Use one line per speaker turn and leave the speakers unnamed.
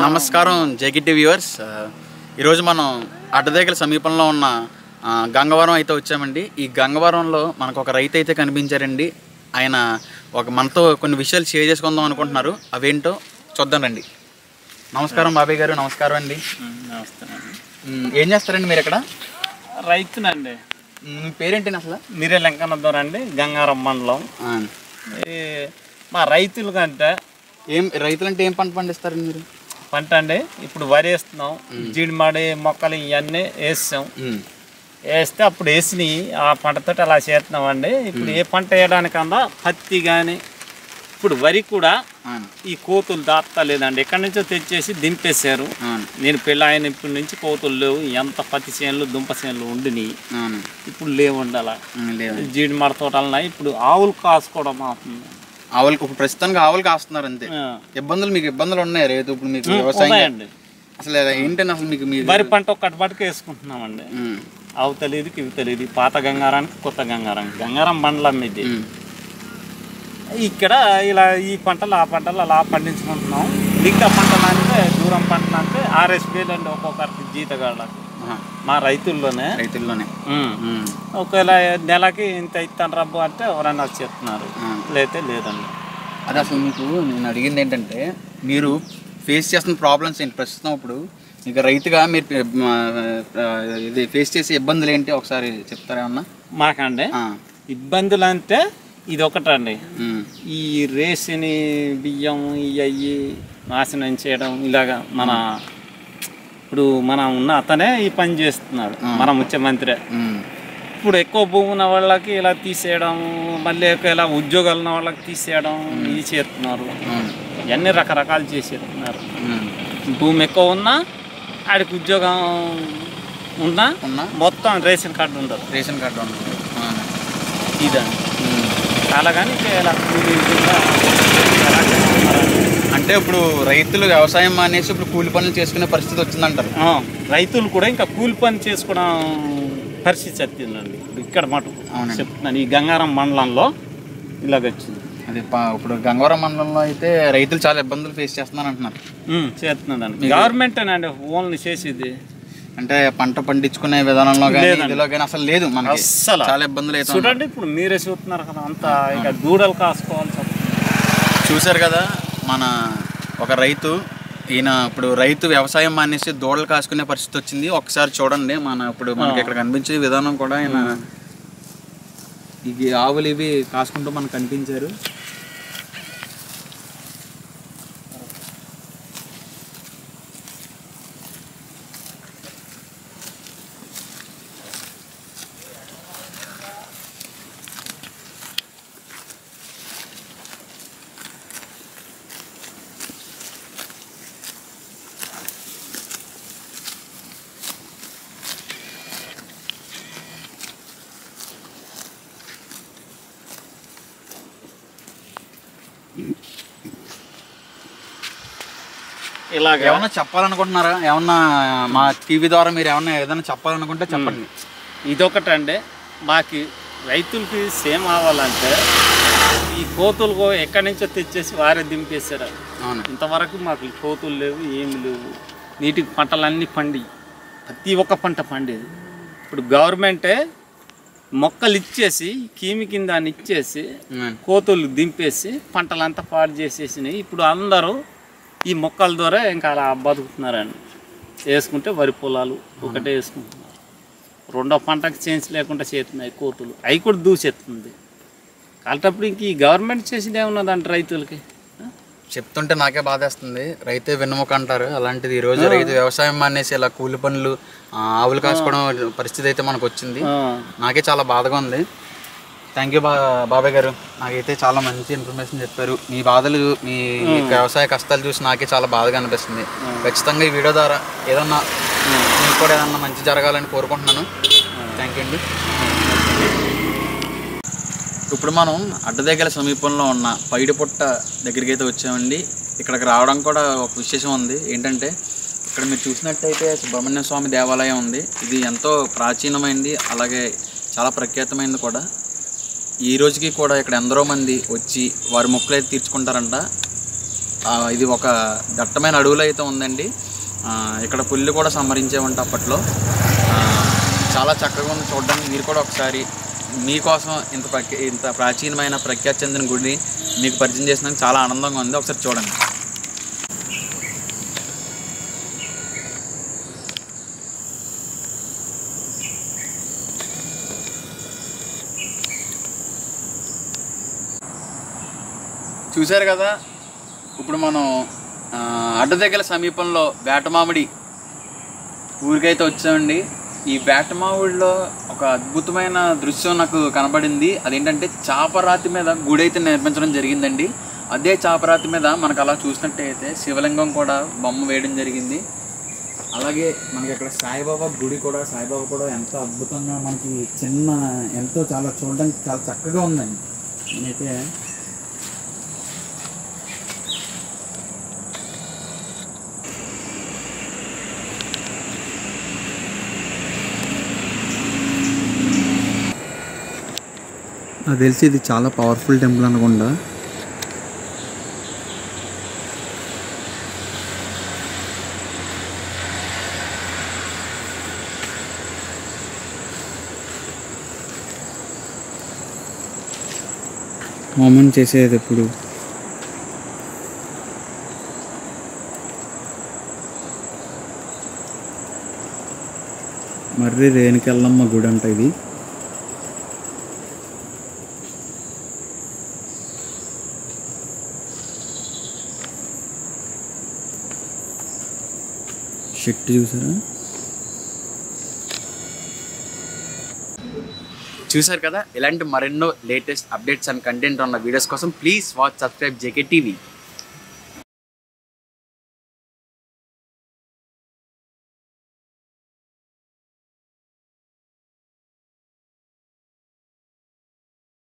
నమస్కారం జేకిటి వ్యూవర్స్ ఆ, ఈరోజు మనం అడ్డదేగల సమీపంలో ఉన్న ఆ, గంగవరం అయితే వచ్చామండి ఈ గంగవరంలో మనకు ఒక రైతు అయితే కనిపించారండి ఆయన ఒక మనతో కొన్ని విషయాలు షేర్ చేసుకుందాం అనుకుంటున్నారు అవేంటో చూద్దాం రండి నమస్కారం బాబాయ్ గారు నమస్కారం అండి
నమస్తే
ఉమ్, ఏం చేస్తారండి మీరు ఇక్కడ
రైతునండి
ఉమ్, మీ పేరేంటి అసలు
మీరే లెంకనద్దరం అండి గంగారం మండలం
ఆ,
ఈ మా రైతుల కంటే
ఏం రైతులంటే ఏం పంట పండిస్తారండి మీరు
పంట అండి ఇప్పుడు వరి వేస్తున్నాం జీడిమాడి మొక్కలు ఇవన్నీ వేస్తాం
ఉమ్,
వేస్తే అప్పుడు వేసినవి ఆ పంటతో అలా చేస్తున్నాం అండి ఇప్పుడు ఏ పంట వేయడానికన్నా పత్తి కానీ ఇప్పుడు వరి కూడా
అవును
ఈ కోతులు దాత్తా లేదండి ఎక్కడి నుంచో తెచ్చేసి దింపేశారు
అవును
నేను పెళ్ళి ఆయన ఇప్పటి నుంచి కోతులు లేవు ఎంత పత్తి చేనులు దుంప చేనులు ఉండినాయి
అవును
ఇప్పుడు లేవు ఉండాలా
ఉమ్, లేదు
జీడిమడ తోటలున్నాయి ఇప్పుడు ఆవులు కాసుకోవడం అవుతుంది
ఆవులకు ఇప్పుడు ప్రస్తుతానికి ఆవులు కాస్తున్నారు అంతే
ఆ,
ఇబ్బందులు మీకు ఇబ్బందులు ఉన్నాయి రైతు ఇప్పుడు మీకు వ్యవసాయం
ఉన్నాయండి
అసలు ఏంటంటే అసలు మీకు మీ
వరి పంట ఒక్కటి పట్టుకు వేసుకుంటున్నామండి
ఉమ్,
అవు తెలియదు ఇవి తెలియదు పాత గంగారానికి కొత్త గంగారానికి గంగారం మండలం ఇది
ఉమ్,
ఇక్కడ ఇలా ఈ పంటలు ఆ పంటలు అలా పండించుకుంటున్నాం మిగతా పంటలు అంటే దూరం పంటలు అంటే ఆర్ఎస్ అండి ఒక్కొక్కరికి జీతగాళ్ళకి
ఆహా,
మా రైతుల్లోనే
రైతుల్లోనే
ఉమ్.
ఉమ్,
ఒకవేళ నెలకి ఇంత ఇస్తాను రబ్బు అంటే ఎవరైనా వచ్చి చెప్తున్నారు
ఆ.
లేతే లేదండి
అదే అసలు మీకు నేను అడిగింది ఏంటంటే మీరు ఫేస్ చేస్తున్న ప్రాబ్లమ్స్ ఏంటి ప్రస్తుతం ఇప్పుడు మీకు రైతుగా మీరు ఆ, ఆ, ఇది ఫేస్ చేసే ఇబ్బందులు ఏంటి ఒకసారి చెప్తారా ఏమన్నా
మాకండి
ఆ,
ఇబ్బందులు అంటే ఇది ఒకటండి
ఉమ్,
ఈ రేసిని బియ్యం ఇవి నాశనం చేయడం ఇలాగా మన ఇప్పుడు మన ఉన్న అతనే ఈ పని చేస్తున్నాడు మన ముఖ్యమంత్రి
ఉమ్,
ఇప్పుడు ఎక్కువ భూమి ఉన్న వాళ్ళకి ఇలా తీసేయడం మళ్ళీ ఇలా ఉద్యోగాలు ఉన్న వాళ్ళకి తీసేయడం ఇది చేస్తున్నారు
అవును,
ఇవన్నీ రకరకాలు చేసేస్తున్నారు
ఉమ్,
భూమి ఎక్కువ ఉన్నా ఆడికి ఉద్యోగం ఉన్నా
ఉన్నా
మొత్తం రేషన్ కార్డు ఉండదు
రేషన్ కార్డు ఉంది అవును,
ఇదండి
ఉమ్.
అలాగని ఇక ఇలా కూలీలు కూడా ఎలా చేస్తున్నారండి.
అంటే ఇప్పుడు రైతులు వ్యవసాయం మానేసి ఇప్పుడు కూలి పనులు చేసుకునే పరిస్థితి వచ్చిందంటారు
ఆ, రైతులు కూడా ఇంకా కూలి పని చేసుకోవడం పరిస్థితి వచ్చిందండి ఇప్పుడు ఇక్కడ మటు
అవునండి.
చెప్తున్నాను ఈ గంగారం మండలంలో ఇలాగ వచ్చింది
అది ప- ఇప్పుడు గంగవరం మండలంలో అయితే రైతులు చాలా ఇబ్బందులు ఫేస్ చేస్తున్నారు అంటున్నారు
ఉమ్, చేస్తున్నాడండి గవర్నమెంట్ అండి ఓన్లీ చేసేది
అంటే పంట పండించుకునే విధానంలో కానీ
లేదండి.
ఇదిలో కానీ అసలు లేదు మనకి
అస్సలు
చాలా ఇబ్బందులు అయితే ఉన్నాయి.
చూడండి ఇప్పుడు మీరే చూస్తున్నారు కదా అంతా ఇక దూడలు కాసుకోవాల్సి వస్తుంది
చూశారు కదా మన ఒక రైతు ఈయన ఇప్పుడు రైతు వ్యవసాయం మానేసి దూడలు కాసుకునే పరిస్థితి వచ్చింది ఒకసారి చూడండి మన ఇప్పుడు మనకి ఇక్కడ కనిపించే విధానం కూడా ఆయన ఇవి ఆవులు ఇవి కాసుకుంటూ మనకు కనిపించారు
ఇలాగ
ఏమన్నా చెప్పాలనుకుంటున్నారా ఏమన్నా మా టీవీ ద్వారా మీరు ఏమన్నా ఏదైనా చెప్పాలనుకుంటే చెప్పండి
ఇదొకటండి మాకు రైతులకి సేమ్ అవ్వాలంటే ఈ కోతులు కో- ఎక్కడి నుంచో తెచ్చేసి వారే దింపేశారు
అవును
ఇంతవరకు మాకు కోతులు లేవు ఏమి లేవు నీటికి పంటలన్నీ పండి ప్రతి ఒక్క పంట పండేది ఇప్పుడు గవర్నమెంటే మొక్కలు ఇచ్చేసి కీమి కింద అని ఇచ్చేసి
అవును.
కోతులు దింపేసి పంటలంతా పాడు చేసేసినాయి ఇప్పుడు అందరూ ఈ మొక్కల ద్వారా ఇంకా అలా బతుకుతున్నారండి వేసుకుంటే వరి పొలాలు ఒకటే వేసుకుంటున్నారు రెండో పంటకి చేంజ్ లేకుండా చేస్తున్నాయి కోతులు అవి కూడా దూసేస్తుంది కాలటప్పుడు ఇంక ఈ గవర్నమెంట్ చేసేది ఏమున్నదంటే రైతులకి ఆ?
చెప్తుంటే నాకే బాధేస్తుంది రైతే వెన్నుముక అంటారు అలాంటిది ఈ రోజు రైతు వ్యవసాయం మానేసి ఇలా కూలి పనులు ఆ, ఆవులు కాసుకోవడం పరిస్థితి అయితే మనకు వచ్చింది
ఆ.
నాకే చాలా బాధగా ఉంది థ్యాంక్ యూ బా బాబాయ్ గారు నాకైతే చాలా మంచి ఇన్ఫర్మేషన్ చెప్పారు మీ బాధలు మీ యొక్క వ్యవసాయ కష్టాలు చూసి నాకే చాలా బాధగా అనిపిస్తుంది ఖచ్చితంగా ఈ వీడియో ద్వారా ఏదన్నా మీకు కూడా ఏదన్నా మంచి జరగాలని కోరుకుంటున్నాను థ్యాంక్ యూ అండి ఇప్పుడు మనం అడ్డదగ్గర సమీపంలో ఉన్న పైడిపుట్ట దగ్గరికి అయితే వచ్చామండి ఇక్కడికి రావడం కూడా ఒక విశేషం ఉంది ఏంటంటే ఇక్కడ మీరు చూసినట్టయితే సుబ్రహ్మణ్య స్వామి దేవాలయం ఉంది ఇది ఎంతో ప్రాచీనమైనది అలాగే చాలా ప్రఖ్యాతమైనది కూడా ఈ రోజుకి కూడా ఇక్కడ ఎందరో మంది వచ్చి వారి మొక్కులు అయితే తీర్చుకుంటారంట ఆ, ఇది ఒక దట్టమైన అడవులు అయితే ఉందండి ఆ, ఇక్కడ పుల్లు కూడా సంహరించేవంట అప్పట్లో ఆ, చాలా చక్కగా ఉంది చూడడానికి మీరు కూడా ఒకసారి మీకోసం ఇంత ప్రఖ్యా ఇంత ప్రాచీనమైన ప్రఖ్యాతి చెందిన గుడిని మీకు పరిచయం చేసినందుకు చాలా ఆనందంగా ఉంది ఒకసారి చూడండి చూశారు కదా ఇప్పుడు మనం ఆ, అడ్డదగ్గల సమీపంలో వేటమామిడి ఊరికైతే వచ్చామండి ఈ వేటమామిడిలో ఒక అద్భుతమైన దృశ్యం నాకు కనబడింది అదేంటంటే చాపరాతి మీద గుడి అయితే నిర్మించడం జరిగిందండి అదే చాపరాతి మీద మనకు అలా చూసినట్టయితే శివలింగం కూడా బొమ్మ వేయడం జరిగింది అలాగే మనకి ఇక్కడ సాయిబాబా గుడి కూడా సాయిబాబా కూడా ఎంతో అద్భుతంగా మనకి చిన్న ఎంతో చాలా చూడడానికి చాలా చక్కగా ఉందండి నేనైతే నాకు తెలిసి ఇది చాలా పవర్ఫుల్ టెంపుల్ అనుకుంటా హోమం చేసేది ఎప్పుడు మర్రి రేణుకెళ్ళమ్మ గుడి అంట ఇది షెట్ చూసారా చూసారు కదా ఇలాంటి మరెన్నో లేటెస్ట్ అప్డేట్స్ అండ్ కంటెంట్ ఉన్న వీడియోస్ కోసం please watch subscribe JK TV